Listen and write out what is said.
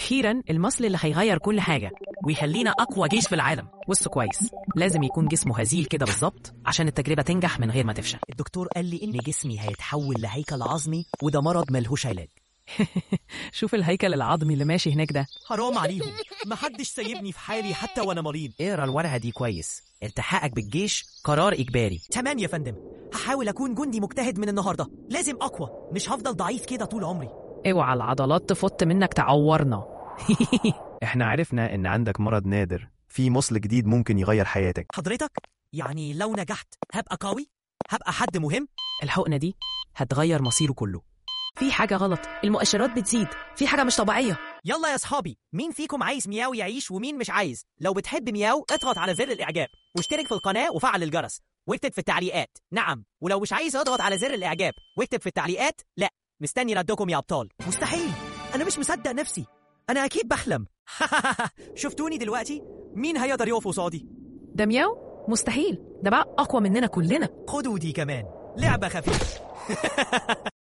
أخيرا المصل اللي هيغير كل حاجة ويخلينا أقوى جيش في العالم بص كويس لازم يكون جسمه هزيل كده بالظبط عشان التجربة تنجح من غير ما تفشل الدكتور قال لي إن جسمي هيتحول لهيكل عظمي وده مرض ملهوش علاج شوف الهيكل العظمي اللي ماشي هناك ده حرام عليهم محدش سايبني في حالي حتى وأنا مريض اقرا الورقة دي كويس التحاقك بالجيش قرار إجباري تمام يا فندم هحاول أكون جندي مجتهد من النهاردة لازم أقوى مش هفضل ضعيف كده طول عمري اوعى العضلات تفط منك تعورنا احنا عرفنا ان عندك مرض نادر في مصل جديد ممكن يغير حياتك حضرتك يعني لو نجحت هبقى قوي هبقى حد مهم الحقنة دي هتغير مصيره كله في حاجة غلط المؤشرات بتزيد في حاجة مش طبيعية يلا يا صحابي مين فيكم عايز مياو يعيش ومين مش عايز لو بتحب مياو اضغط على زر الاعجاب واشترك في القناه وفعل الجرس واكتب في التعليقات نعم ولو مش عايز اضغط على زر الاعجاب واكتب في التعليقات لا مستني ردكم يا ابطال مستحيل انا مش مصدق نفسي انا اكيد بحلم شفتوني دلوقتي مين هيقدر يقف قصادي ده مياو مستحيل ده بقى أقوى مننا كلنا خدوا دي كمان لعبه خفيفه